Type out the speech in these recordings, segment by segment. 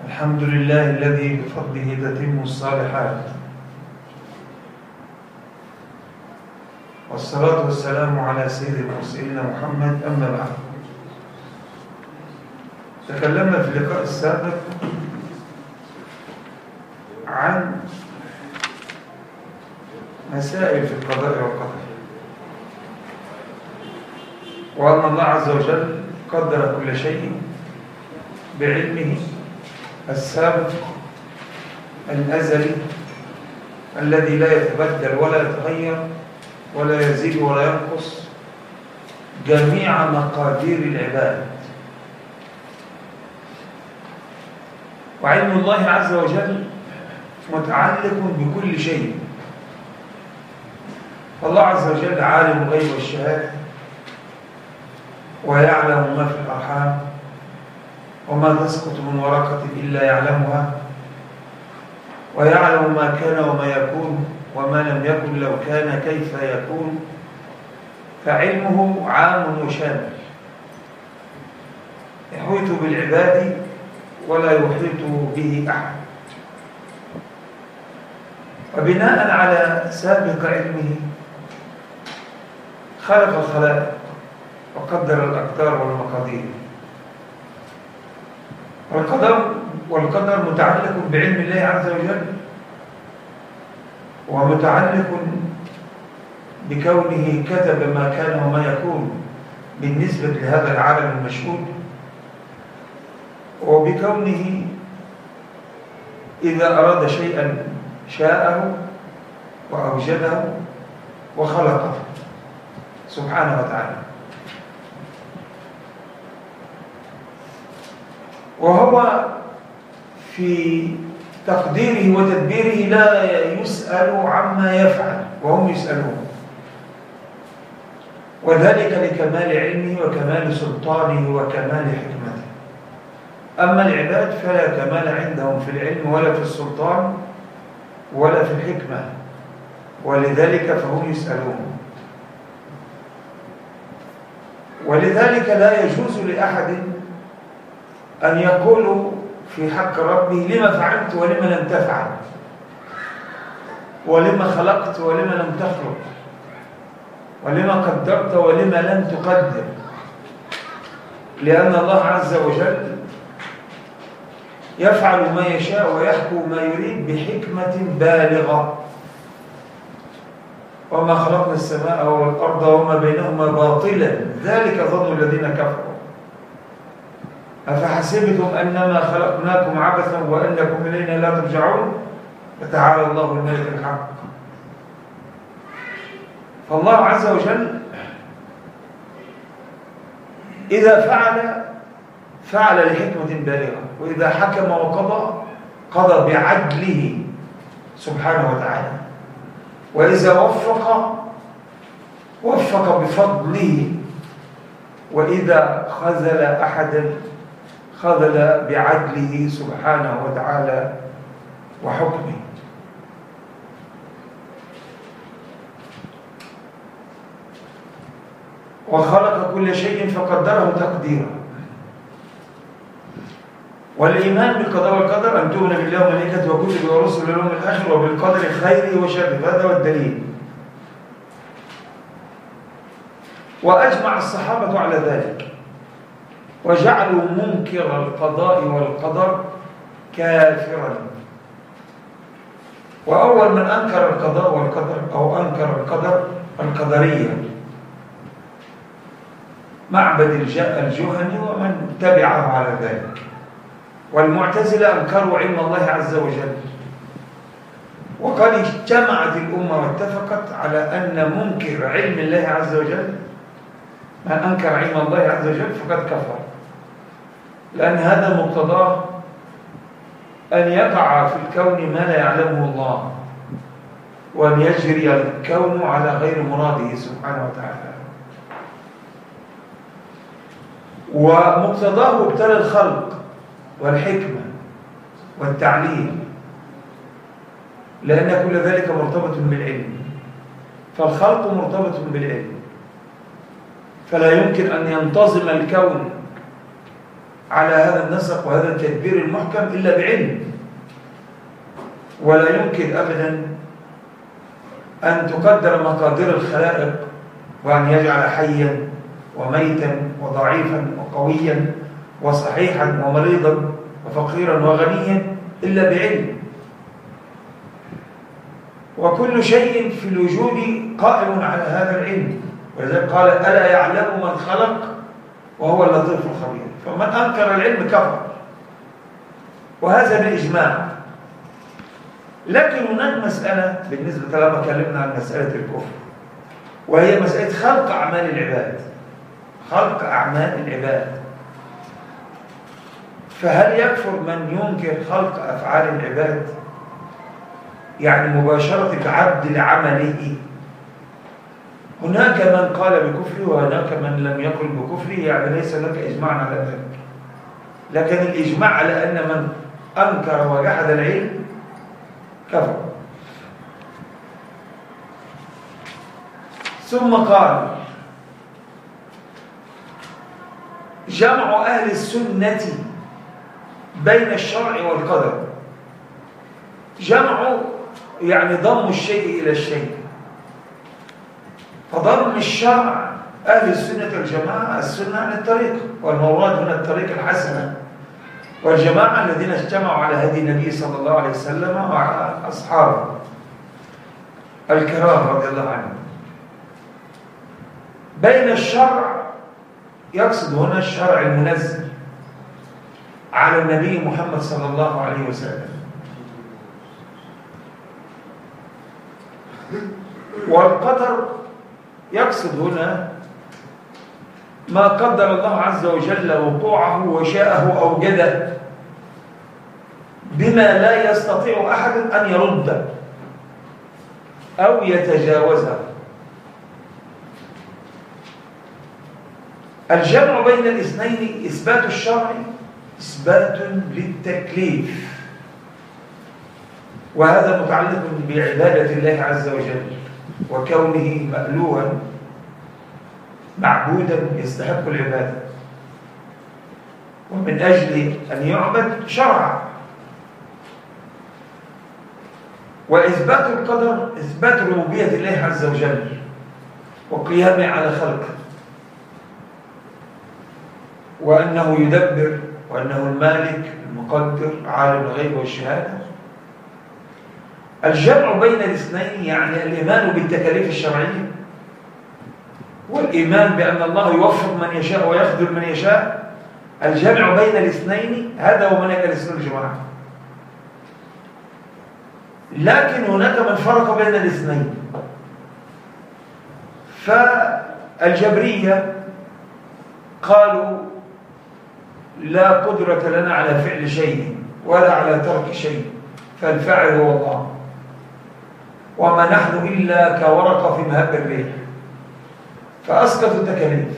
الحمد لله الذي بفضله تتم الصالحات والصلاة والسلام على سيد المرسلين محمد أما بعد تكلمنا في اللقاء السابق عن مسائل في القضاء والقدر وأن الله عز وجل قدر كل شيء بعلمه السابق الأزلي الذي لا يتبدل ولا يتغير ولا يزيد ولا ينقص جميع مقادير العباد وعلم الله عز وجل متعلق بكل شيء الله عز وجل عالم الغيب والشهاده ويعلم ما في الارحام وما تسقط من ورقه الا يعلمها ويعلم ما كان وما يكون وما لم يكن لو كان كيف يكون فعلمه عام وشامل يحيط بالعباد ولا يحيط به أحد وبناء على سابق علمه خلق الخلائق وقدر الأقدار والمقادير والقدر والقدر متعلق بعلم الله عز وجل ومتعلق بكونه كتب ما كان وما يكون بالنسبة لهذا العالم المشهود وبكونه إذا أراد شيئا شاءه وأوجده وخلقه سبحانه وتعالى وهو في تقديره وتدبيره لا يسأل عما يفعل وهم يسألون وذلك لكمال علمه وكمال سلطانه وكمال حكمته أما العباد فلا كمال عندهم في العلم ولا في السلطان ولا في الحكمة ولذلك فهم يسألون ولذلك لا يجوز لأحد أن يقول في حق ربه لما فعلت ولما لم تفعل ولما خلقت ولما لم تخلق ولما قدرت ولما لم تقدر لأن الله عز وجل يفعل ما يشاء ويحكم ما يريد بحكمة بالغة وما خلقنا السماء والأرض وما بينهما باطلا ذلك ظن الذين كفروا أفحسبتم أنما خلقناكم عبثا وأنكم إلينا لا ترجعون فتعالى الله الملك الحق فالله عز وجل إذا فعل فعل لحكمة بالغة وإذا حكم وقضى قضى بعدله سبحانه وتعالى وإذا وفق وفق بفضله وإذا خذل أحدا خذل بعدله سبحانه وتعالى وحكمه وخلق كل شيء فقدره تقديرا والإيمان بالقضاء والقدر أن تؤمن بالله وملائكته وكتبه ورسله واليوم الآخر وبالقدر خيره وشره هذا هو الدليل وأجمع الصحابة على ذلك وجعلوا منكر القضاء والقدر كافرا وأول من أنكر القضاء والقدر أو أنكر القدر القدرية معبد الجهني ومن تبعه على ذلك والمعتزلة أنكروا علم الله عز وجل وقد اجتمعت الأمة واتفقت على أن منكر علم الله عز وجل من أنكر علم الله عز وجل فقد كفر لأن هذا مقتضاه أن يقع في الكون ما لا يعلمه الله وأن يجري الكون على غير مراده سبحانه وتعالى ومقتضاه ابتلى الخلق والحكمة والتعليم لأن كل ذلك مرتبط بالعلم فالخلق مرتبط بالعلم فلا يمكن أن ينتظم الكون على هذا النسق وهذا التدبير المحكم إلا بعلم ولا يمكن أبدا أن تقدر مقادير الخلائق وأن يجعل حيا وميتا وضعيفا وقويا وصحيحا ومريضا وفقيرا وغنيا إلا بعلم وكل شيء في الوجود قائم على هذا العلم ولذلك قال ألا يعلم من خلق وهو اللطيف الخبير فمن أنكر العلم كفر وهذا بالإجماع لكن هناك مسألة بالنسبة لما كلمنا عن مسألة الكفر وهي مسألة خلق أعمال العباد خلق أعمال العباد فهل يكفر من ينكر خلق أفعال العباد يعني مباشرة العبد لعمله هناك من قال بكفره وهناك من لم يقل بكفره يعني ليس لك إجماع على ذلك لكن الإجماع على أن من أنكر وجحد العلم كفر ثم قال جمع أهل السنة بين الشرع والقدر جمع يعني ضم الشيء إلى الشيء فضم الشرع أهل السنة والجماعة السنة عن الطريق والمراد هنا الطريق الحسنة والجماعة الذين اجتمعوا على هدي النبي صلى الله عليه وسلم وعلى أصحابه الكرام رضي الله عنهم بين الشرع يقصد هنا الشرع المنزل على النبي محمد صلى الله عليه وسلم والقدر يقصد هنا ما قدر الله عز وجل وقوعه وشاءه أوجده بما لا يستطيع أحد أن يرده أو يتجاوزه الجمع بين الاثنين إثبات الشرع إثبات للتكليف وهذا متعلق بعبادة الله عز وجل وكونه مألوها معبودا يستحق العبادة ومن أجل أن يعبد شرع وإثبات القدر إثبات ربوبية الله عز وجل وقيامه على خلقه وأنه يدبر وأنه المالك المقدر عالم الغيب والشهادة الجمع بين الاثنين يعني الإيمان بالتكاليف الشرعية والإيمان بأن الله يوفق من يشاء ويخذل من يشاء الجمع بين الاثنين هذا هو منهج الإسلام الجماعة لكن هناك من فرق بين الاثنين فالجبرية قالوا لا قدرة لنا على فعل شيء ولا على ترك شيء فالفاعل هو الله وما نحن إلا كورقة في مهب الريح فأسقطوا التكاليف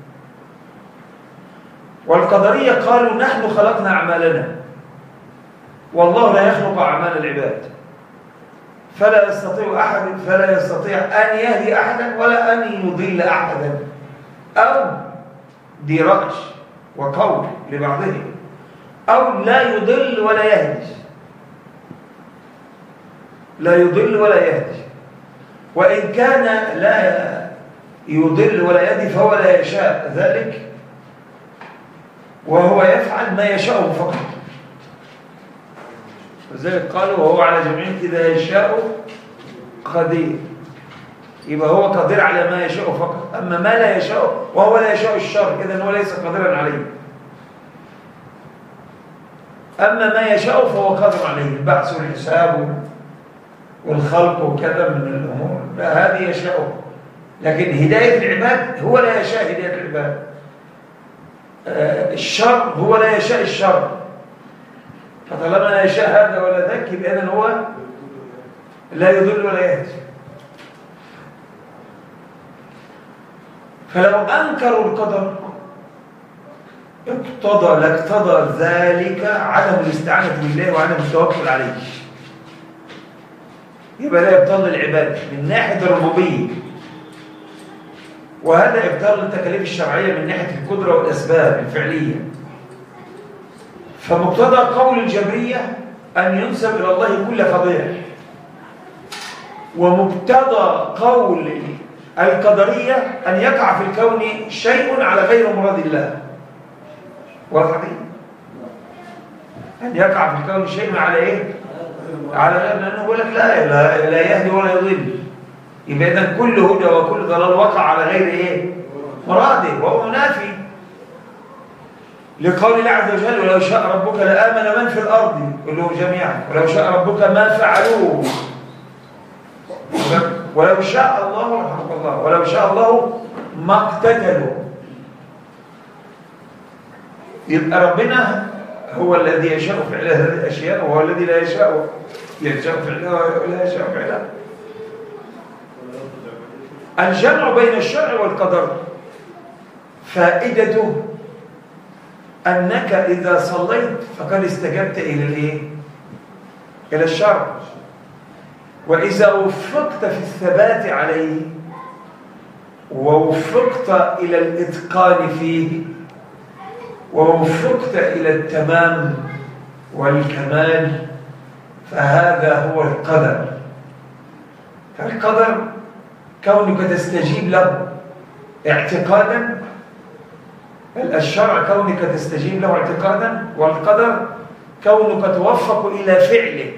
والقدرية قالوا نحن خلقنا أعمالنا والله لا يخلق أعمال العباد فلا يستطيع أحد فلا يستطيع أن يهدي أحدا ولا أن يضل أحدا أو دي رأي وقول لبعضهم أو لا يضل ولا يهدي لا يضل ولا يهدي وإن كان لا يضل ولا يهدي فهو لا يشاء ذلك وهو يفعل ما يشاء فقط لذلك قالوا وهو على جميع إذا يشاء قدير يبقى هو قادر على ما يشاء فقط أما ما لا يشاء وهو لا يشاء الشر إذن هو ليس قادرا عليه أما ما يشاء فهو قادر عليه البعث والحساب والخلق وكذا من الأمور هذه يشاء لكن هداية العباد هو لا يشاء هداية العباد الشر هو لا يشاء الشر فطالما لا يشاء هذا ولا ذاك يبقى إذن هو لا يضل ولا يهدي فلو أنكروا القدر اقتضى لاقتضى ذلك عدم الاستعانة بالله وعدم التوكل عليه يبقى لا يبطل العبادة من ناحية الربوبية وهذا إبطال التكاليف الشرعية من ناحية القدرة والأسباب الفعلية فمقتضى قول الجبرية أن ينسب إلى الله كل فضيح ومقتضى قول القدرية أن يقع في الكون شيء على غير مراد الله واضح أن يقع في الكون شيء على إيه؟ على لأنه يقول لك لا, لا, لا يهدي ولا يضل يبقى إذا كل هدى وكل ضلال وقع على غير إيه؟ مراده وهو منافي لقول الله عز وجل ولو شاء ربك لآمن من في الأرض كلهم جميعا ولو شاء ربك ما فعلوه ولو شاء الله رحمك الله ولو شاء الله ما اقتتلوا يبقى ربنا هو الذي يشاء فعل هذه الأشياء وهو الذي لا يشاء يشاء فعلها ولا يشاء فعلها الجمع بين الشرع والقدر فائدته أنك إذا صليت فقد استجبت إلى الإيه؟ إلى الشرع وإذا وفقت في الثبات عليه ووفقت إلى الإتقان فيه ووفقت إلى التمام والكمال فهذا هو القدر فالقدر كونك تستجيب له اعتقادا الشرع كونك تستجيب له اعتقادا والقدر كونك توفق إلى فعله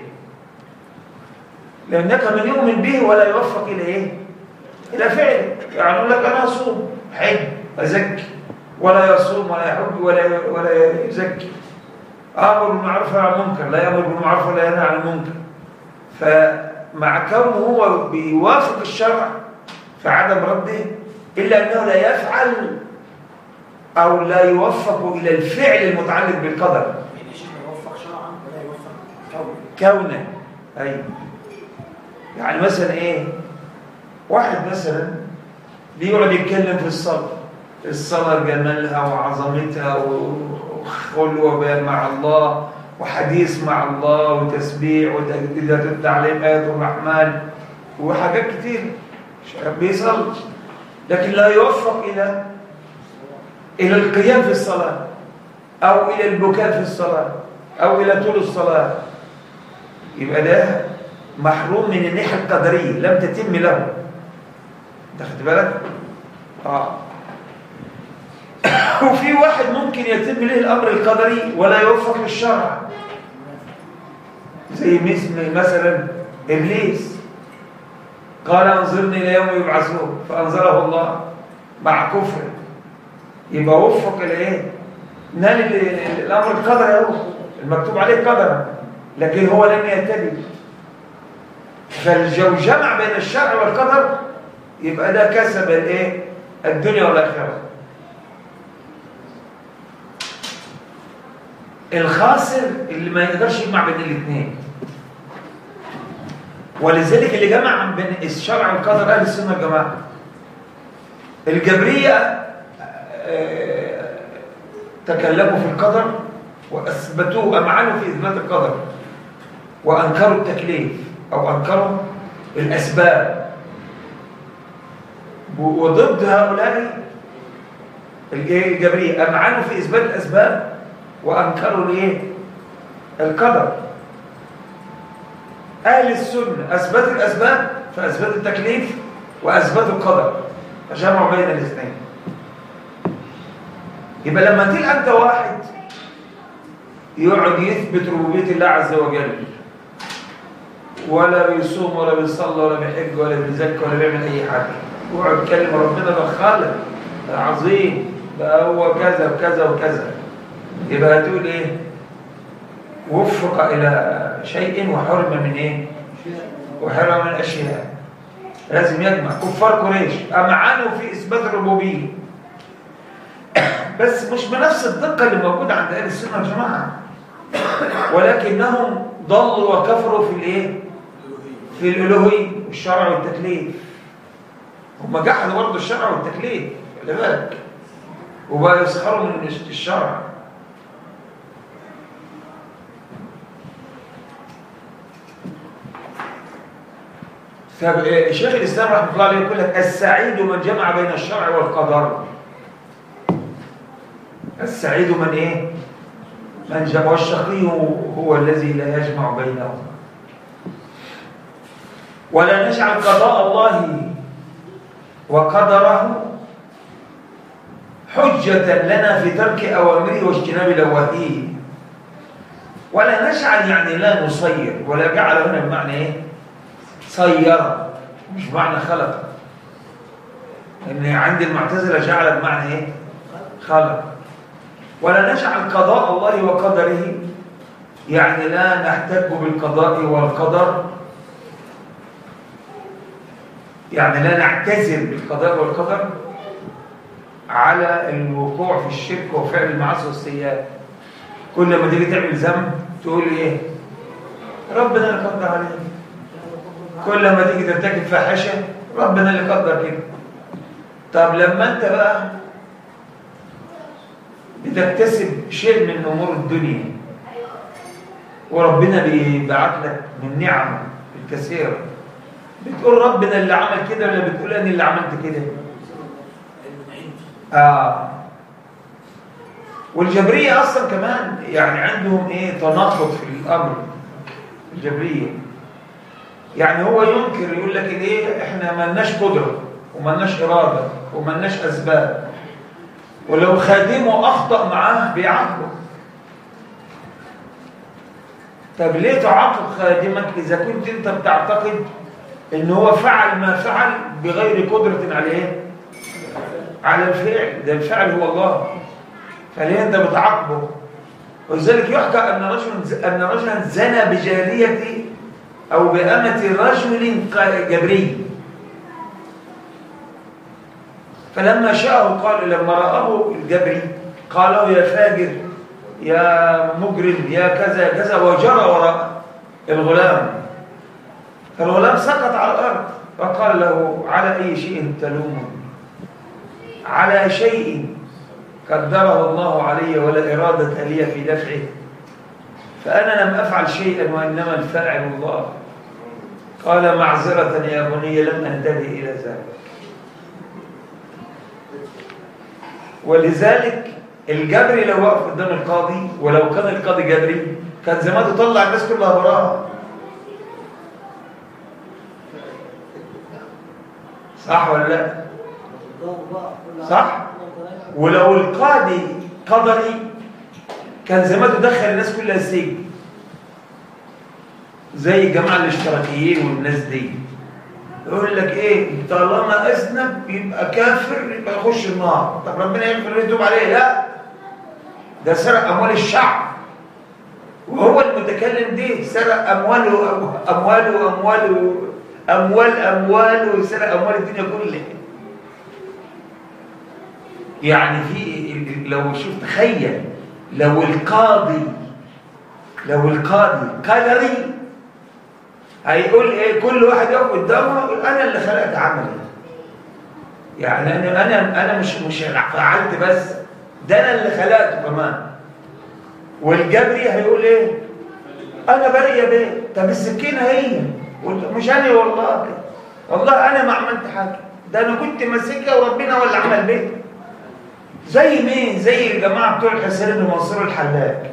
لأنك من يؤمن به ولا يوفق إلى إيه؟ إلى فعله يعني يقول لك أنا أصوم حج أزكي ولا يصوم ولا يحج ولا ولا يزكي امر بالمعروف ونهى عن المنكر لا يامر بالمعروف ولا ينهى عن المنكر فمع كونه هو بيوافق الشرع في عدم رده الا انه لا يفعل او لا يوفق الى الفعل المتعلق بالقدر يعني شيء يوفق شرعا ولا يوفق كونا كونا اي يعني مثلا ايه واحد مثلا بيقعد يتكلم في الصلاه الصلاة جمالها وعظمتها وخلوة مع الله وحديث مع الله وتسبيح وتجديدات التعليمات والرحمن وحاجات كتير بيصلي لكن لا يوفق إلى إلى القيام في الصلاة أو إلى البكاء في الصلاة أو إلى طول الصلاة يبقى ده محروم من الناحية القدرية لم تتم له انت خدت بالك؟ اه وفي واحد ممكن يتم له الأمر القدري ولا يوفق للشرع زي مثلا إبليس قال أنظرني إلى يوم يبعثون فأنظره الله مع كفر يبقى وفق إلى نال الأمر القدري أهو المكتوب عليه قدرا لكن هو لم يهتدي فالجمع بين الشرع والقدر يبقى ده كسب الايه الدنيا والاخره الخاسر اللي ما يقدرش يجمع بين الاثنين ولذلك اللي جمع بين الشرع والقدر اهل السنه والجماعه الجبريه آه، تكلموا في القدر واثبتوه امعنوا في اثبات القدر وانكروا التكليف او انكروا الاسباب وضد هؤلاء الجبريه امعنوا في اثبات الاسباب وأنكروا الايه القدر أهل السنة أثبتوا الأسباب فأثبتوا التكليف وأثبتوا القدر فجمعوا بين الاثنين يبقى لما تلقى أنت واحد يقعد يثبت ربوبية الله عز وجل ولا بيصوم ولا بيصلي ولا بيحج ولا بيزكي ولا بيعمل أي حاجة ويقعد يتكلم ربنا ده خالق ده عظيم ده هو كذا وكذا وكذا يبقى هتقول ايه وفق الى شيء وحرم من ايه وحرم من اشياء لازم يجمع كفار قريش امعانوا في اثبات الربوبيه بس مش بنفس الدقه اللي موجوده عند اهل السنه والجماعه ولكنهم ضلوا وكفروا في الايه في الالوهيه والشرع والتكليف هم جحدوا برضه الشرع والتكليف خلي بالك وبقى يسخروا من الشرع شيخ الإسلام رحمه الله عليه يقول لك السعيد من جمع بين الشرع والقدر السعيد من إيه؟ من جمع والشقي هو الذي لا يجمع بينهم ولا نجعل قضاء الله وقدره حجة لنا في ترك أوامره واجتناب نواهيه ولا نجعل يعني لا نصير ولا جعل هنا بمعنى ايه صير مش بمعنى خلق ان عند المعتزله جعل بمعنى ايه خلق ولا نجعل قضاء الله وقدره يعني لا نحتج بالقضاء والقدر يعني لا نعتذر بالقضاء والقدر على الوقوع في الشرك وفعل المعاصي والسيئات كل ما تيجي تعمل ذنب تقول ايه ربنا اللي قدر عليك كل ما تيجي ترتكب فاحشه ربنا اللي قدر كده طب لما انت بقى بتكتسب شيء من امور الدنيا وربنا بيبعت لك من نعم الكثيره بتقول ربنا اللي عمل كده ولا بتقول انا اللي عملت كده اه والجبريه اصلا كمان يعني عندهم ايه تناقض في الامر الجبريه يعني هو ينكر يقول لك ايه احنا ما لناش قدره وما لناش اراده وما لناش اسباب ولو خادمه اخطا معاه بيعاقبه طب ليه تعاقب خادمك اذا كنت انت بتعتقد ان هو فعل ما فعل بغير قدره عليه على الفعل ده الفعل هو الله فليه انت بتعاقبه ولذلك يحكى ان رجل ان رجلا زنى بجاريه او بامه رجل جبري فلما شاءه قال لما رآه الجبري قال له يا فاجر يا مجرم يا كذا كذا وجرى وراء الغلام فالغلام سقط على الارض فقال له على اي شيء تلومني على شيء قدره الله علي ولا إرادة لي في دفعه فأنا لم أفعل شيئا وإنما الفاعل الله قال معذرة يا بني لم أنتبه إلى ذلك ولذلك الجبري لو وقف قدام القاضي ولو كان القاضي جبري كان زمان تطلع الناس كلها براءة صح ولا لا؟ صح؟ ولو القاضي قدري كان زمان تدخل الناس كلها السجن زي الجماعه الاشتراكيين والناس دي يقول لك ايه طالما اذنب يبقى كافر يبقى يخش النار طب ربنا يغفر يتوب عليه لا ده سرق اموال الشعب وهو المتكلم دي سرق امواله امواله امواله اموال امواله وسرق اموال الدنيا كلها يعني في لو شوف تخيل لو القاضي لو القاضي قدري هيقول ايه كل واحد يقف قدامه يقول انا اللي خلقت عملي يعني انا انا انا مش مش فعلت بس ده انا اللي خلقته كمان والجبري هيقول ايه انا بريء يا بيه طب السكينه هي مش انا والله والله انا ما عملت حاجه ده انا كنت ماسكها وربنا هو اللي عمل بيه زي مين زي الجماعه بتوع الحسين بن منصور الحلاج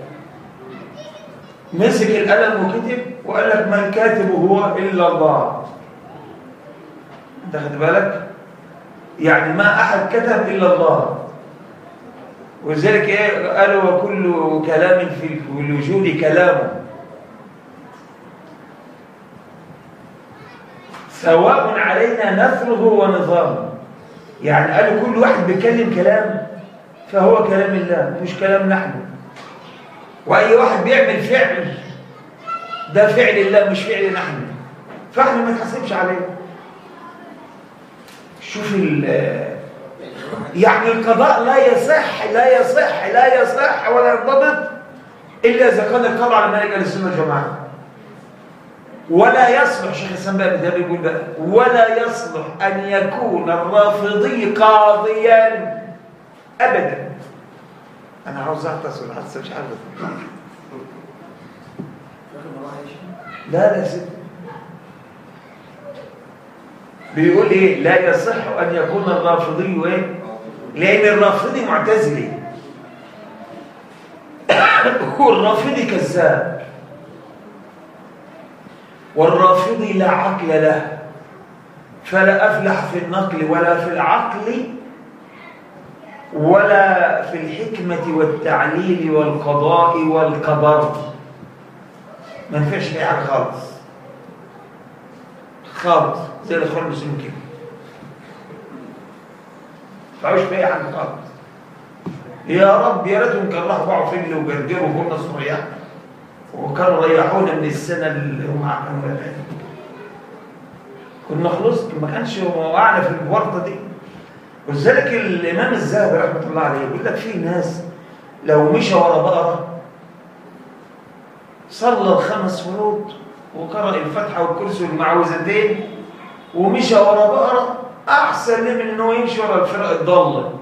مسك القلم وكتب وقال لك ما الكاتب هو الا الله انت خد بالك يعني ما احد كتب الا الله ولذلك ايه قالوا وكل كلام في الوجود كلامه سواء علينا نثره ونظامه يعني قالوا كل واحد بيتكلم كلام فهو كلام الله مش كلام نحن واي واحد بيعمل فعل ده فعل الله مش فعل نحن فاحنا ما نتحاسبش عليه شوف يعني القضاء لا يصح لا يصح لا يصح ولا يرتبط الا اذا كان القضاء على منهج اهل السنه والجماعه ولا يصلح شيخ الاسلام بقى ده بيقول بقى ولا يصلح ان يكون الرافضي قاضيا ابدا انا عاوز اغطس ولا حاسس مش عارف لا لا ست بيقول ايه لا يصح ان يكون الرافضي ايه لان الرافضي معتزلي والرافضي كذاب والرافضي لا عقل له فلا أفلح في النقل ولا في العقل ولا في الحكمة والتعليل والقضاء والقدر ما ينفعش في حاجة خالص خالص زي الإخوان المسلمين كده ما ينفعوش في أي حاجة خالص يا رب يا ريتهم كانوا راحوا باعوا فجل وجرجروا وكنا صريح وكانوا ريحونا من السنة اللي هم عملوا كنا خلصت ما كانش وقعنا في الورطة دي ولذلك الإمام الذهبي رحمة الله عليه يقول لك في ناس لو مشى ورا بقرة صلى الخمس فروض وقرأ الفاتحة والكرسي والمعوذتين ومشى ورا بقرة أحسن له من إنه يمشي ورا الفرق الضالة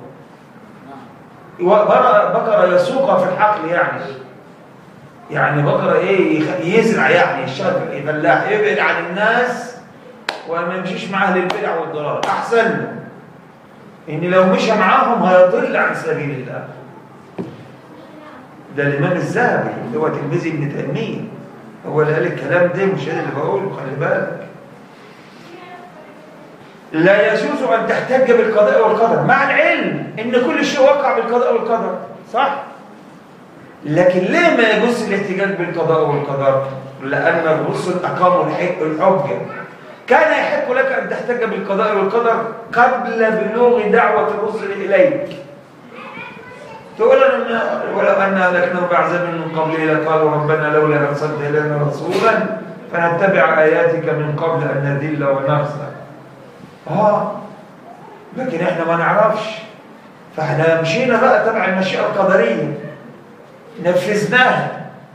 بقرة يسوقها في الحقل يعني يعني بقرة إيه يزرع يعني الشهر يفلاح يبعد عن الناس وما يمشيش مع أهل البدع والضلال أحسن له إن لو مشى معاهم هيضل عن سبيل الله ده الإمام الذهبي اللي هو تلميذ ابن تيمية هو اللي قال الكلام ده مش أنا اللي بقوله خلي بالك لا يجوز أن تحتج بالقضاء والقدر مع العلم إن كل شيء وقع بالقضاء والقدر صح؟ لكن ليه ما يجوز الاحتجاج بالقضاء والقدر؟ لأن الرسل أقاموا الحجة كان يحق لك أن تحتج بالقضاء والقدر قبل بلوغ دعوة الرسل إليك تقول أن ولو أن أهلكنا بعذاب من قبله لقالوا ربنا لولا أرسلت إلينا رسولا فنتبع آياتك من قبل أن نذل ونخزى آه لكن إحنا ما نعرفش فإحنا مشينا بقى تبع المشيئة القدرية نفذناها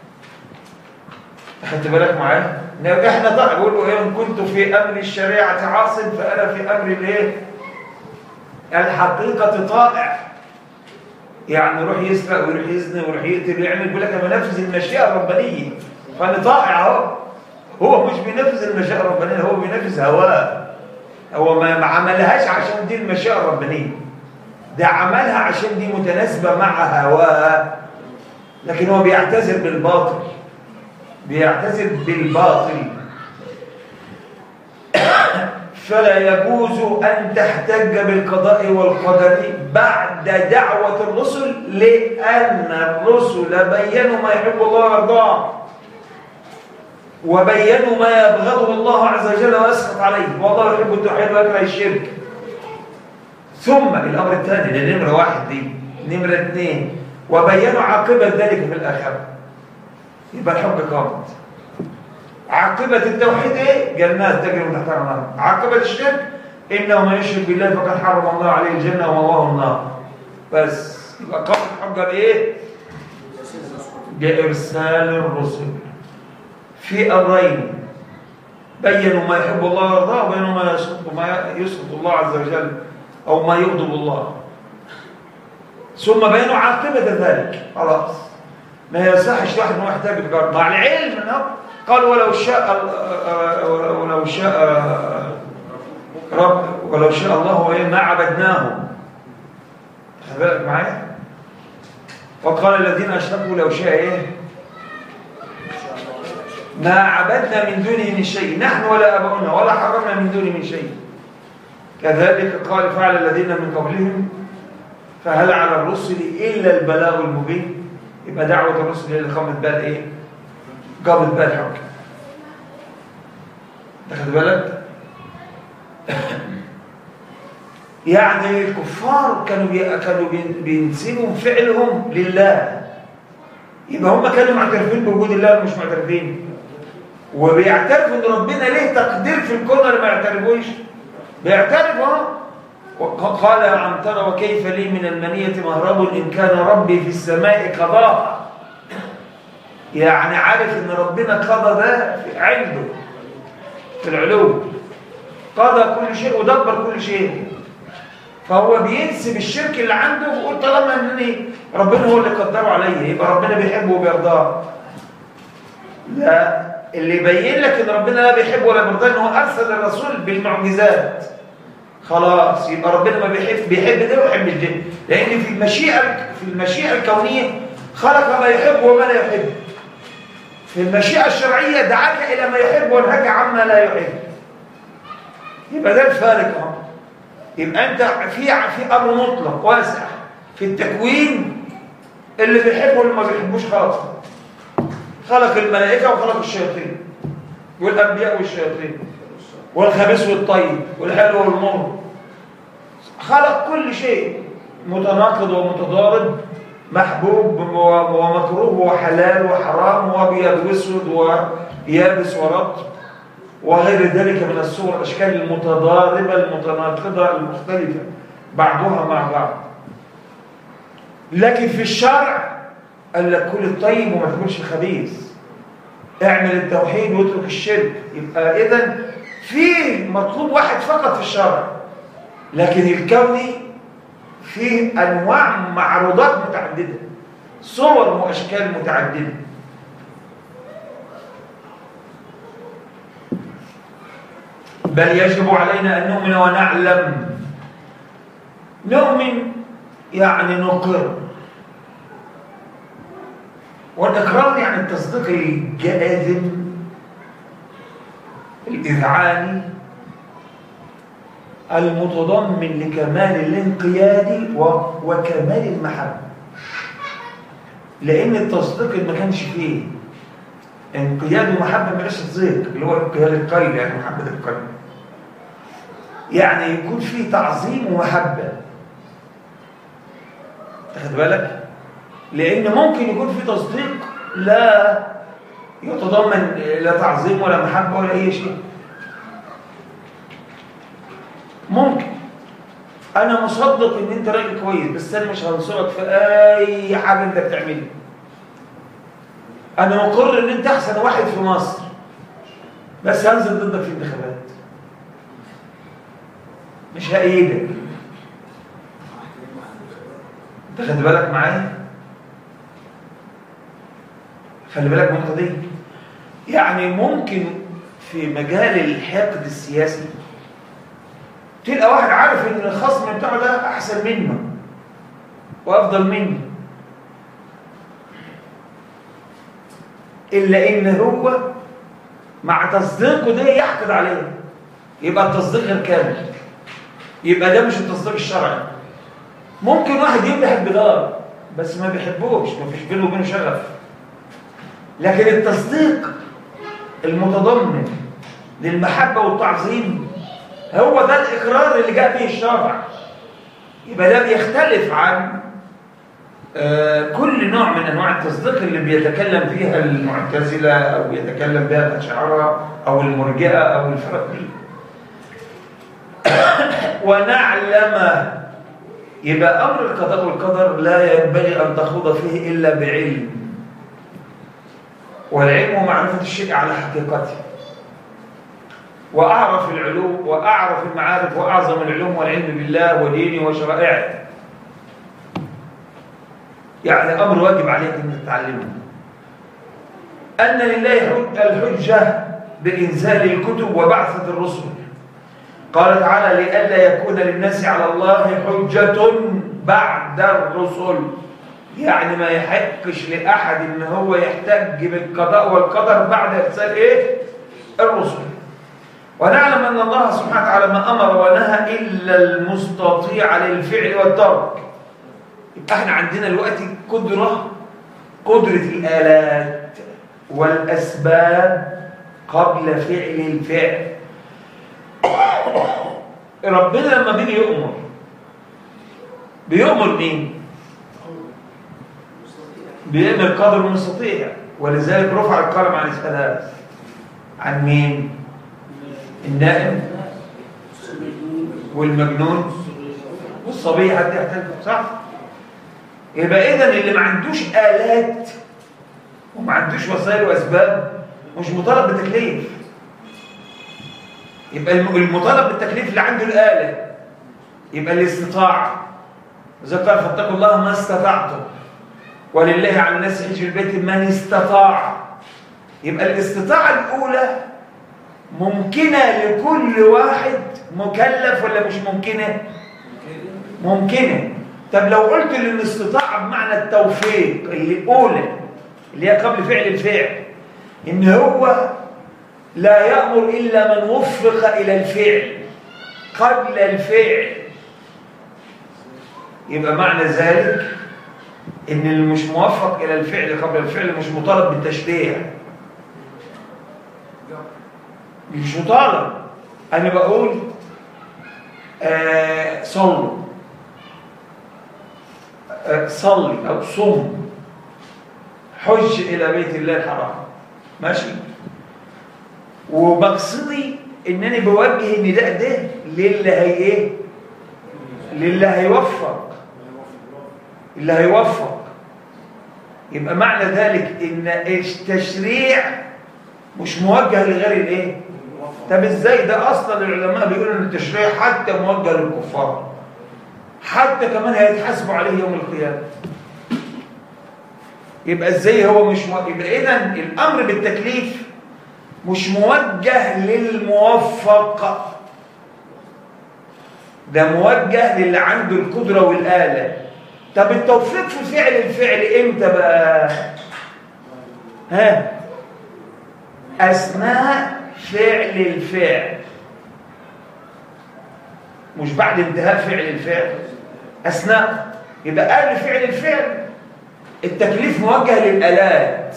أخدت بالك معايا؟ احنا طبعا بيقولوا ايه ان كنت في امر الشريعه عاص فانا في امر الايه الحقيقه طائع يعني يروح يسرق ويروح يزني ويروح يقتل ويعمل يقول لك انا بنفذ المشيئه الربانيه فانا طائع اهو هو مش بينفذ المشيئه الربانيه هو بينفذ هواه هو ما عملهاش عشان دي المشيئه الربانيه ده عملها عشان دي متناسبه مع هواه لكن هو بيعتذر بالباطل بيعتذر بالباطل فلا يجوز أن تحتج بالقضاء والقدر بعد دعوة الرسل لأن الرسل بينوا ما يحب الله ويرضاه وبينوا ما يبغضه الله عز وجل ويسخط عليه والله يحب التوحيد ويكره الشرك ثم الأمر الثاني ده نمرة واحد دي نمرة اثنين وبينوا عاقبة ذلك في الآخرة يبقى الحب قامت عاقبة التوحيد ايه؟ جنات تجري من تحتها النار عاقبة الشرك إنه من يشرك بالله فقد حرم الله عليه الجنة ومواه النار بس يبقى قامت الحجة بإيه؟ بإرسال الرسل في أمرين بينوا ما يحب الله ويرضاه وبينوا ما يسخط ما يسخط الله عز وجل أو ما يغضب الله ثم بينوا عاقبة ذلك خلاص ما يصحش واحد انه يحتاج الجار مع العلم انه قال ولو شاء ولو شاء رب ولو شاء الله ما عبدناهم خد بالك معايا وقال الذين اشركوا لو شاء ايه ما عبدنا من دونه من شيء نحن ولا اباؤنا ولا حرمنا من دونه من شيء كذلك قال فعل الذين من قبلهم فهل على الرسل الا البلاغ المبين يبقى دعوة الرسل اللي قامت بها ايه؟ قامت بها الحكم. تاخد بالك؟ يعني الكفار كانوا بي... كانوا بينسبوا فعلهم لله. يبقى هم كانوا معترفين بوجود الله ولا مش معترفين؟ وبيعترفوا ان ربنا ليه تقدير في الكون ولا ما يعترفوش؟ بيعترفوا قال عن ترى وكيف لي من المنية مهرب إن كان ربي في السماء قضاء يعني عارف إن ربنا قضى ده في عنده في العلو قضى كل شيء ودبر كل شيء فهو بينسب الشرك اللي عنده ويقول طالما ان ربنا هو اللي قدره عليا يبقى ربنا بيحبه وبيرضاه لا اللي يبين لك ان ربنا لا بيحبه ولا بيرضاه ان هو ارسل الرسول بالمعجزات خلاص يبقى ربنا ما بيحب بيحب ده ويحب ده لان في المشيئه في المشيئه الكونيه خلق ما يحب وما لا يحب في المشيئة الشرعية دعاك إلى ما يحب ونهاك عما لا يحب يبقى ده الفارق اهو يبقى أنت في في أمر مطلق واسع في التكوين اللي بيحبه واللي ما بيحبوش خلاص خلق الملائكة وخلق الشياطين والأنبياء والشياطين والخبيث والطيب والحلو والمر خلق كل شيء متناقض ومتضارب محبوب ومكروه وحلال وحرام وابيض واسود ويابس ورطب وغير ذلك من الصور الاشكال المتضاربه المتناقضه المختلفه بعضها مع بعض لكن في الشرع قال لك كل الطيب وما تاكلش الخبيث اعمل التوحيد واترك الشرك يبقى اذا في مطلوب واحد فقط في الشرع لكن الكوني فيه انواع معروضات متعدده صور واشكال متعدده بل يجب علينا ان نؤمن ونعلم نؤمن يعني نقر والاقرار يعني التصديق الجازم الاذعاني المتضمن لكمال الانقياد وكمال المحبة لأن التصديق اللي ما كانش فيه انقياد ومحبة ما تصديق اللي هو انقياد القلب يعني محبة القلب يعني يكون فيه تعظيم ومحبة تاخد بالك لأن ممكن يكون فيه تصديق لا يتضمن لا تعظيم ولا محبة ولا أي شيء ممكن انا مصدق ان انت راجل كويس بس انا مش هنصرك في اي حاجه انت بتعملها انا مقر ان انت احسن واحد في مصر بس هنزل ضدك في الانتخابات مش هأيدك انت خد بالك معايا خلي بالك من النقطه دي يعني ممكن في مجال الحقد السياسي تلقى واحد عارف ان الخصم بتاعه ده احسن منه وافضل منه الا ان هو مع تصديقه ده يحقد عليه يبقى التصديق غير كامل يبقى ده مش التصديق الشرعي ممكن واحد يمدح بدار بس ما بيحبوش ما فيش بينه وبينه شغف لكن التصديق المتضمن للمحبه والتعظيم هو ده الإقرار اللي جاء به الشرع يبقى ده بيختلف عن آه كل نوع من أنواع التصديق اللي بيتكلم فيها المعتزلة أو يتكلم بها الأشاعرة أو المرجئة أو الفرق دي ونعلم يبقى أمر القضاء والقدر لا ينبغي أن تخوض فيه إلا بعلم والعلم هو معرفة الشيء على حقيقته وأعرف العلوم وأعرف المعارف وأعظم العلوم والعلم بالله ودينه وشرائعه يعني أمر واجب عليك أن تتعلمه أن لله الحجة بإنزال الكتب وبعثة الرسل قال تعالى لئلا يكون للناس على الله حجة بعد الرسل يعني ما يحقش لأحد إن هو يحتج بالقضاء والقدر بعد إرسال إيه؟ الرسل ونعلم أن الله سبحانه وتعالى ما أمر ونهى إلا المستطيع للفعل والترك يبقى احنا عندنا دلوقتي قدرة قدرة الآلات والأسباب قبل فعل الفعل ربنا لما بيجي يؤمر بيؤمر مين؟ بيأمر قدر المستطيع ولذلك رفع القلم عن الثلاث عن مين؟ النائم والمجنون والصبي حد يحتاج صح يبقى اذا اللي ما عندوش آلات وما عندوش وسائل واسباب مش مطالب بالتكليف يبقى المطالب بالتكليف اللي عنده الآلة يبقى الاستطاعة إذا قال فاتقوا الله ما استطعتم ولله على الناس حج البيت من استطاع يبقى الاستطاعة الأولى ممكنة لكل واحد مكلف ولا مش ممكنة ممكنة طب لو قلت ان الاستطاعة بمعنى التوفيق اللي الأولى اللي هي قبل فعل الفعل إن هو لا يأمر إلا من وفق إلى الفعل قبل الفعل يبقى معنى ذلك إن اللي مش موفق إلى الفعل قبل الفعل مش مطالب بالتشريع مش مطالب أنا بقول آه صلوا آه صلي أو صم حج إلى بيت الله الحرام ماشي ومقصدي انني بوجه النداء ده للي هي ايه للي هيوفق اللي هيوفق يبقى معنى ذلك ان التشريع مش موجه لغير الايه طب ازاي ده اصلا العلماء بيقولوا ان التشريع حتى موجه للكفار حتى كمان هيتحاسبوا عليه يوم القيامه يبقى ازاي هو مش مو... يبقى اذا الامر بالتكليف مش موجه للموفق ده موجه للي عنده القدرة والآلة طب التوفيق في فعل الفعل امتى بقى ها أثناء فعل الفعل مش بعد انتهاء فعل الفعل أثناء يبقى قبل فعل الفعل التكليف موجه للآلات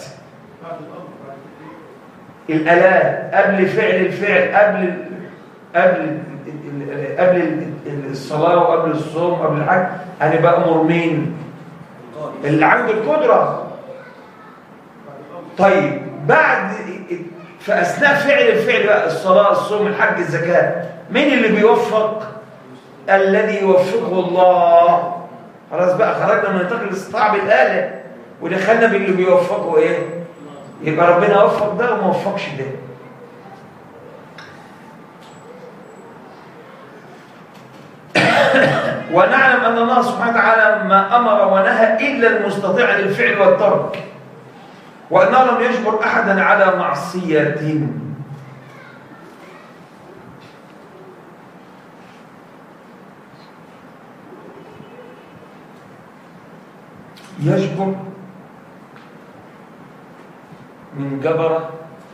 الآلات قبل فعل الفعل قبل قبل قبل الصلاة وقبل الصوم قبل الحج أنا بأمر مين؟ اللي عنده القدرة طيب بعد في أثناء فعل الفعل بقى الصلاة الصوم الحج الزكاة مين اللي بيوفق؟ الذي يوفقه الله خلاص بقى خرجنا من نطاق الاستطاعة بالآلة ودخلنا باللي بيوفقه ايه؟ يبقى ربنا وفق ده وما وفقش ده ونعلم أن الله سبحانه وتعالى ما أمر ونهى إلا المستطيع للفعل والترك وأنه لم يجبر أحدا على معصية يجبر من جبر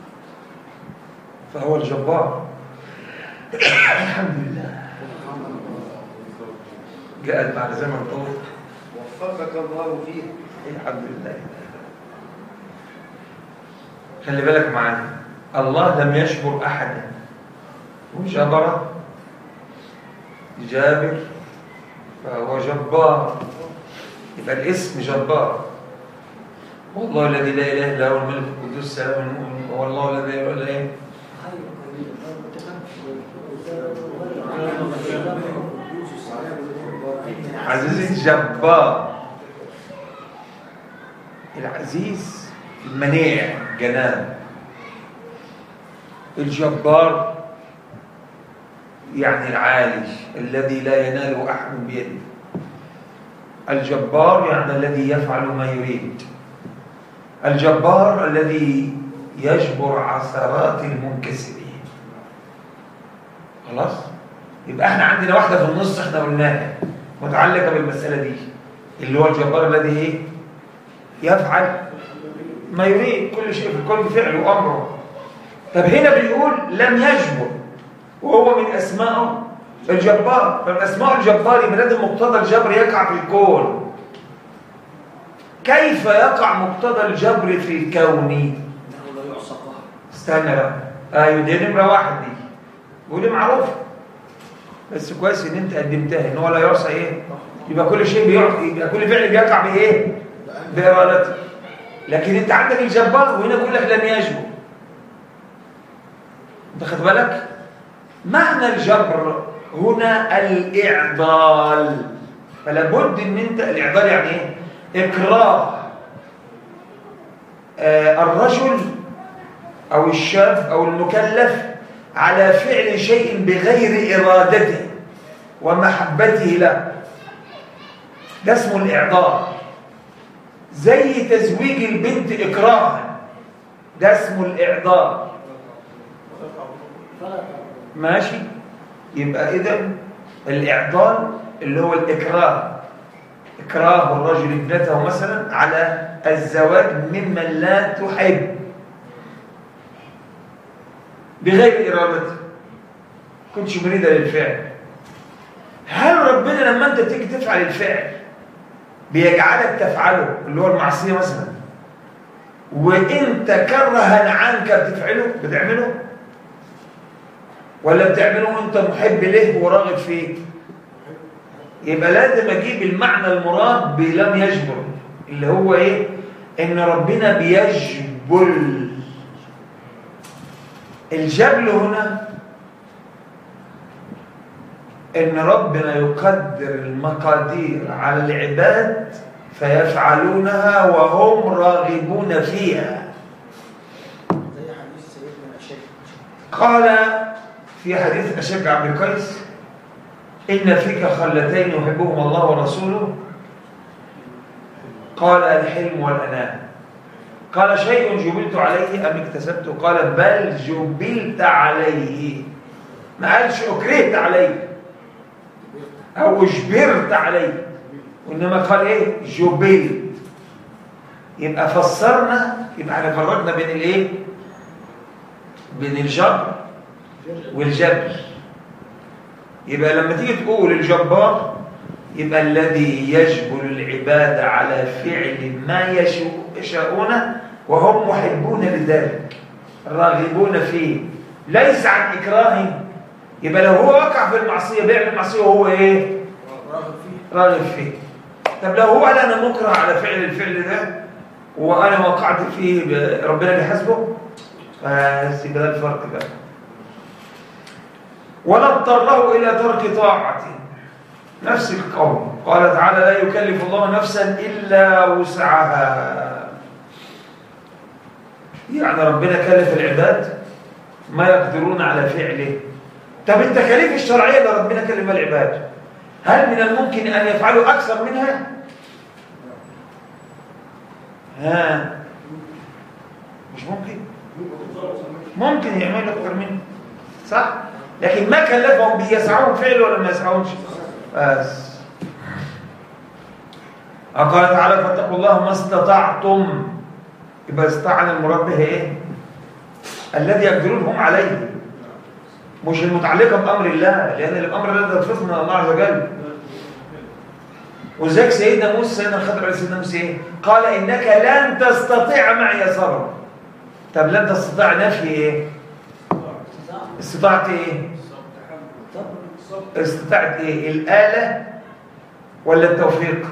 فهو الجبار الحمد لله جاءت بعد زمن طويل وفقك الله فيه الحمد لله خلي بالك معايا الله لم يشبر احدا وجبر جابر فهو جبار يبقى الاسم جبار والله الذي لا اله الا هو الملك القدوس السلام المؤمن هو الله الذي لا اله الا هو عزيز الجبار العزيز المنيع جنان الجبار يعني العالي الذي لا يناله احد بيده الجبار يعني الذي يفعل ما يريد الجبار الذي يجبر عثرات المنكسرين خلاص يبقى احنا عندنا واحده في النص احنا قلناها متعلقه بالمساله دي اللي هو الجبار الذي ايه يفعل ما يريد كل شيء في كل فعل وامره طب هنا بيقول لم يجبر وهو من اسمائه الجبار فمن اسماء الجبار يبقى لازم مقتضى الجبر يقع في الكون كيف يقع مقتضى الجبر في الكون انه لا يعصى قهر استنى بقى ايوه دي نمره واحد دي ودي معروفه بس كويس ان انت قدمتها ان هو لا يعصى ايه يبقى كل شيء بيعصى يبقى كل فعل بيقع بايه بارادته لكن انت عندك الجبار وهنا بيقول لك لم يجبر انت خد بالك معنى الجبر هنا الاعضال فلا بد ان انت الاعضال يعني ايه اكراه آه الرجل او الشاب او المكلف على فعل شيء بغير ارادته ومحبته له ده اسمه الاعضال زي تزويج البنت اكراها ده اسمه الاعضال ماشي يبقى اذا الاعضال اللي هو الاكراه إكراه الرجل ابنته مثلا على الزواج ممن لا تحب بغير إرادته كنتش مريدة للفعل هل ربنا لما أنت تيجي تفعل الفعل بيجعلك تفعله اللي هو المعصية مثلا وانت كرها عنك بتفعله بتعمله ولا بتعمله وانت محب له وراغب فيه يبقى لازم اجيب المعنى المراد بلم يجبر اللي هو ايه ان ربنا بيجبل الجبل هنا ان ربنا يقدر المقادير على العباد فيفعلونها وهم راغبون فيها زي حديث سيدنا الشيخ قال في حديث أشجع بن قيس إن فيك خلتين يحبهما الله ورسوله قال الحلم والأنام قال شيء جبلت عليه أم اكتسبته قال بل جبلت عليه ما قالش أكرهت عليه أو اجبرت عليه وإنما قال إيه جبلت يبقى فسرنا يبقى احنا فرقنا بين الإيه بين الجبر والجبر يبقى لما تيجي تقول الجبار يبقى الذي يجبر العباد على فعل ما يشاء- يشاءون وهم محبون لذلك راغبون فيه ليس عن إكراه يبقى لو هو وقع في المعصية بيعمل معصية وهو إيه راغب فيه راغب فيه طب لو هو قال أنا مكره على فعل الفعل ده وأنا وقعت فيه ب- ربنا بيحاسبه بس يبقى ده الفرق بقى ولا اضطره إلى ترك طاعته نفس القول قال تعالى لا يكلف الله نفسا إلا وسعها يعني ربنا كلف العباد ما يقدرون على فعله طب التكاليف الشرعية اللي ربنا كلفها العباد هل من الممكن أن يفعلوا أكثر منها؟ ها مش ممكن ممكن يعملوا أكثر منه صح؟ لكن ما كلفهم بيسعون فعل ولا ما يسعونش بس قال تعالى فاتقوا الله ما استطعتم يبقى استطاعنا المراد به ايه الذي يقدرون هم عليه مش المتعلقه بامر الله لان الامر لا تنفذ من الله عز وجل وذلك سيدنا موسى سيدنا الخضر عليه سيدنا موسى ايه قال انك لن تستطيع معي صبرا طب لن تستطيع نفي ايه استطاعت ايه استطاعت ايه الآلة ولا التوفيق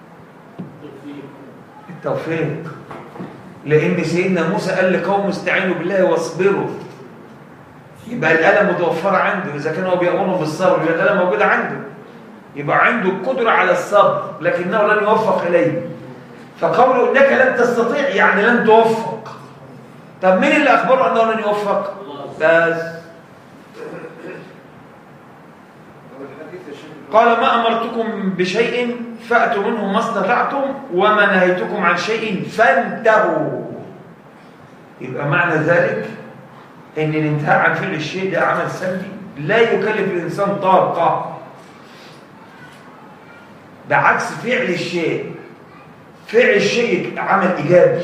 التوفيق لأن سيدنا موسى قال لقوم استعينوا بالله واصبروا يبقى الآلة متوفرة عنده إذا كان هو بيأمرهم بالصبر يبقى الآلة موجودة عنده يبقى عنده القدرة على الصبر لكنه لن يوفق إليه فقوله إنك لن تستطيع يعني لن توفق طب مين اللي أخبره أنه لن يوفق؟ بس قال ما أمرتكم بشيء فأتوا منه ما استطعتم وما نهيتكم عن شيء فانتهوا يبقى معنى ذلك ان الانتهاء عن فعل الشيء ده عمل سلبي لا يكلف الانسان طاقه بعكس فعل الشيء فعل الشيء عمل ايجابي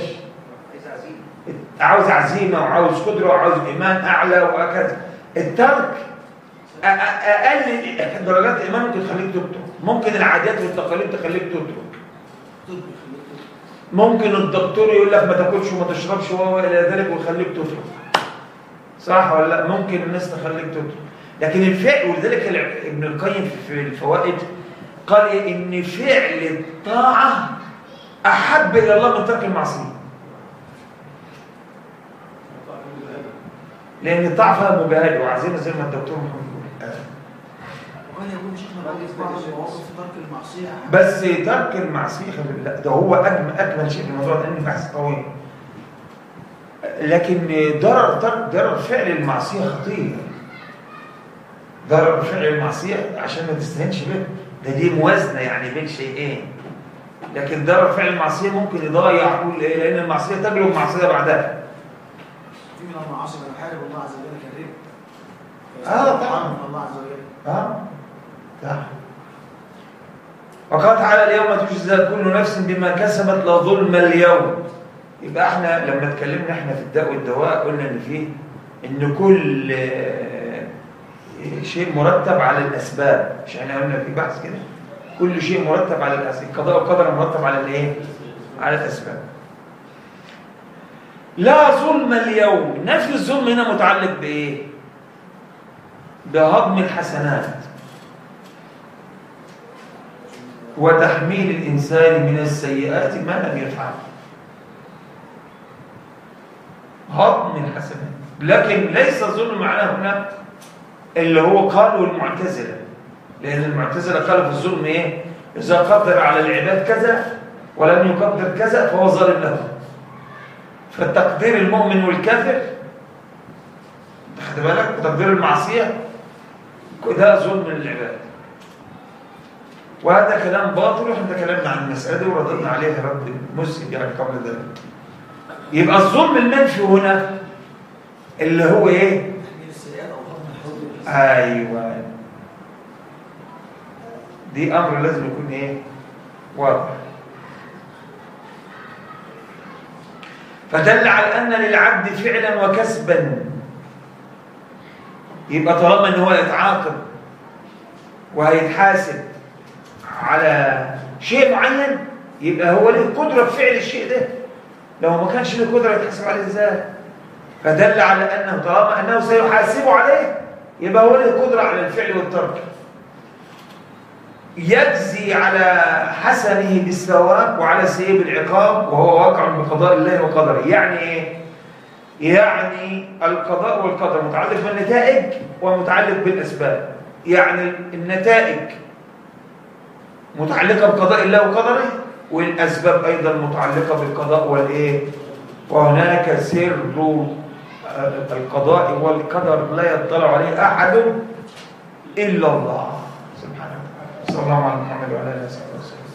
عاوز عزيمه وعاوز قدره وعاوز ايمان اعلى وهكذا الترك أ- أ- اقل درجات الايمان ممكن تخليك تترك ممكن العادات والتقاليد تخليك تترك طب يخليك ممكن الدكتور يقول لك ما تاكلش وما تشربش وهو الى ذلك ويخليك تترك صح ولا لا ممكن الناس تخليك تترك لكن الفعل ولذلك الع- ابن القيم في الفوائد قال إيه؟ ان فعل الطاعه احب الى الله من ترك المعصيه لان الطاعه فيها مجاهده وعزيمه زي ما الدكتور محمد بيقول وقد يكون شيخنا بعد بعض المواقف في ترك المعصيه بس ترك المعصيه خلي بالك ده هو اجمل اكمل شيء في الموضوع ده لان بحث طويل لكن ضرر ترك ضرر فعل المعصيه خطير ضرر فعل المعصيه عشان ما تستهينش به ده دي موازنه يعني بين شيئين لكن ضرر فعل المعصيه ممكن يضيع كل ايه لان المعصيه تجلب معصيه بعدها في من المعاصي من يحارب الله عز وجل كالربا آه، طبعاً. من الله عز وجل اه صح وقال تعالى اليوم تجزى كل نفس بما كسبت لا ظلم اليوم يبقى احنا لما اتكلمنا احنا في الداء والدواء قلنا ان فيه ان كل آه، شيء مرتب على الاسباب مش احنا قلنا في بحث كده كل شيء مرتب على الاسباب القضاء والقدر مرتب على الايه على الاسباب لا ظلم اليوم نفي الظلم هنا متعلق بايه بهضم الحسنات وتحميل الإنسان من السيئات ما لم يفعل هضم الحسنات لكن ليس الظلم معناه هنا اللي هو قالوا المعتزلة لأن المعتزلة قالوا في الظلم إيه؟ إذا قدر على العباد كذا ولم يقدر كذا فهو ظالم له فتقدير المؤمن والكافر خد بالك وتقدير المعصية ده ظلم للعباد وهذا كلام باطل واحنا تكلمنا عن المسألة دي ورددنا عليها رد مسلم يعني قبل ذلك يبقى الظلم المنفي هنا اللي هو ايه تحميل السيئات او ضمن الحدود ايوه دي امر لازم يكون ايه واضح فدل على ان للعبد فعلا وكسبا يبقى طالما ان هو يتعاقب وهيتحاسب على شيء معين يبقى هو له قدره في فعل الشيء ده لو ما كانش له قدره يتحاسب عليه ازاي فدل على انه طالما انه سيحاسب عليه يبقى هو له قدره على الفعل والترك يجزي على حسنه بالثواب وعلى سيئه بالعقاب وهو واقع بقضاء الله وقدره يعني ايه يعني القضاء والقدر متعلق بالنتائج ومتعلق بالاسباب يعني النتائج متعلقه بقضاء الله وقدره والاسباب ايضا متعلقه بالقضاء والايه وهناك سر القضاء والقدر لا يطلع عليه احد الا الله سبحانه وتعالى صلى الله على محمد وعلى اله وصحبه وسلم